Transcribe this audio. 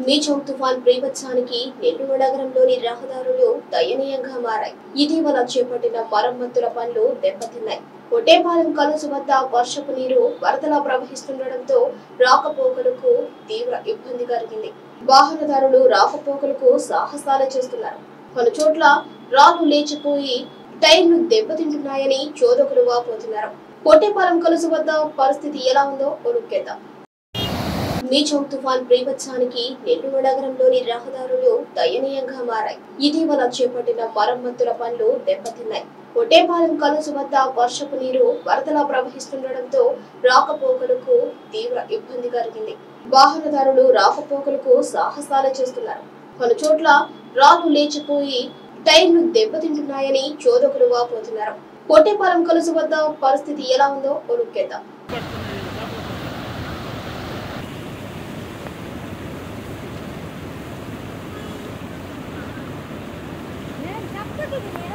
మీచౌ తుఫాన్ ప్రీవత్సానికి నెల్లూరు నగరంలోని రహదారులు దయనీయంగా మారాయి ఇటీవల చేపట్టిన మరమ్మతుల పనులు దెబ్బతిన్నాయి ఒటేపాలెం కలుసు వద్ద వర్షపు నీరు వరదలా ప్రవహిస్తుండటంతో రాకపోకలకు తీవ్ర ఇబ్బంది కలిగింది వాహనదారులు రాకపోకలకు సాహసాలు చేస్తున్నారు పలు చోట్ల రాళ్లు లేచిపోయి టైర్లు దెబ్బతింటున్నాయని చోదకులు వాపోతున్నారు పొట్టేపాలెం కలుసు వద్ద పరిస్థితి ఎలా ఉందో ఒలుక్కేద్దాం మీచౌ తుఫాన్ ప్రీవత్సానికి నెల్లూరు నగరంలోని రహదారులు దయనీయంగా మారాయి ఇటీవల చేపట్టిన మరమ్మతుల పనులు దెబ్బతిన్నాయి ఒటేపాలెం కలుసు వద్ద వర్షపు నీరు వరదలా ప్రవహిస్తుండటంతో రాకపోకలకు తీవ్ర ఇబ్బంది కలిగింది వాహనదారులు రాకపోకలకు సాహసాలు చేస్తున్నారు పలు చోట్ల రాళ్లు లేచిపోయి టైర్లు దెబ్బతింటున్నాయని చోదకులు వాపోతున్నారు పొట్టేపాలెం కలుసు వద్ద పరిస్థితి ఎలా ఉందో ఒలుక్కేద్దాం నేను చెప్పదు